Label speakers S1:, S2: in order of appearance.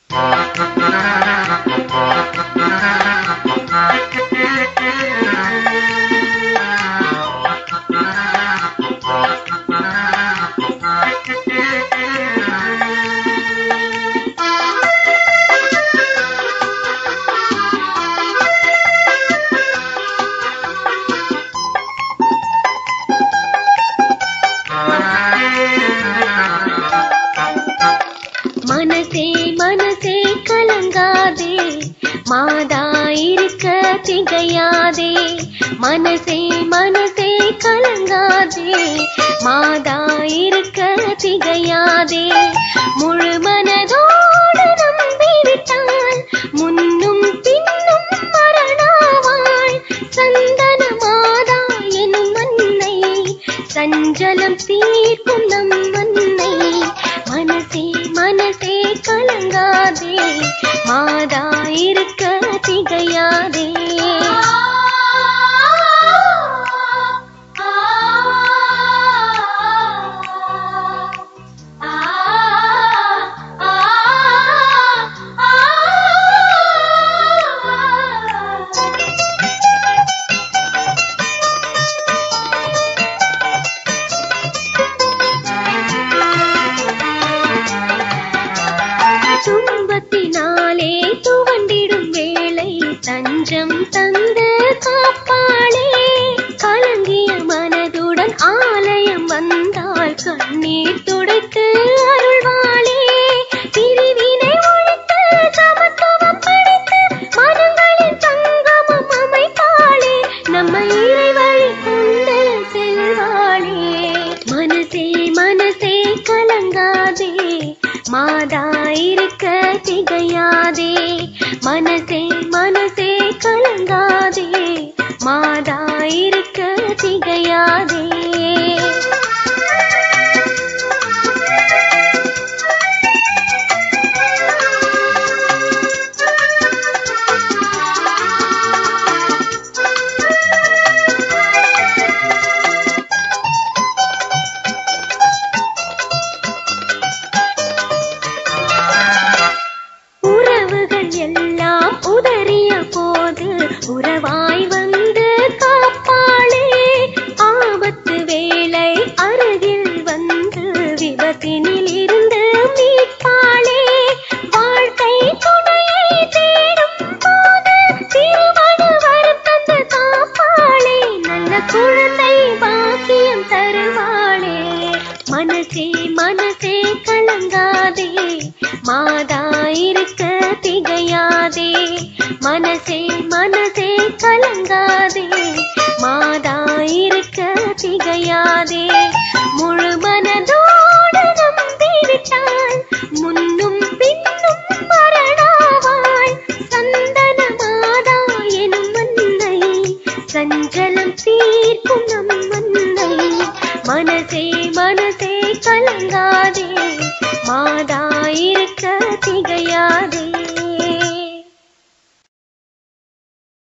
S1: மனசே மனசே கலங்காதே மாதா இருக்க திகையாதே மனசே மனசே கலங்காதே மாதா இருக்க திகையாதே முழு மனதோடு நம்பிவிட்டால் முன்னும் பின்னும் மரணாவாள் சந்தன மாதா எனும் மன்னை சஞ்சலம் தீர்க்கும் நம் மன்னை மனசே மனசே கலங்காதே மாதா இருக்க திகையாதே துன்பத்தினாலே துவண்டிடும் வேளை தஞ்சம் தந்து காப்பாளே கலங்கிய மனதுடன் ஆலயம் வந்தால் கண்ணீர் துடைத்து அருள்வாளே பிரிவினை ஒழித்து சமத்துவம் படைத்து மனங்களின் சங்கமம் அமைப்பாளே நம்மை இறை வழி கொண்டு செல்வாளே மனசே மனசே கலங்காதே மாதா இருக்க திகையாதே மனசே மனசே கலங்காதே மாதா இருக்க திகையாதே உறவுகள் எல்லாம் உதறிய போது உறவாய் வந்து காப்பாளே ஆபத்து வேளை அருகில் வந்து விபத்தினில் இருந்து மீட்பாளே வாழ்க்கை துணையை தேடும் போது திருமண வரம் தந்து காப்பாளே நல்ல குழந்தை பாக்கியம் தருவாளே மனசே மனசே கலங்காதே மாதா இருக்க திகையாதே மனசே மனசே கலங்காதே மாதா இருக்க திகையாதே முழு மனதோடு நம்பிவிட்டால் முன்னும் பின்னும் மரணாவாள் சந்தன மாதா எனும் மன்னை சஞ்சலம் தீர்க்கும் நம் மன்னை மனசே மனசே கலங்காதே மாதா இருக்க திகையாதே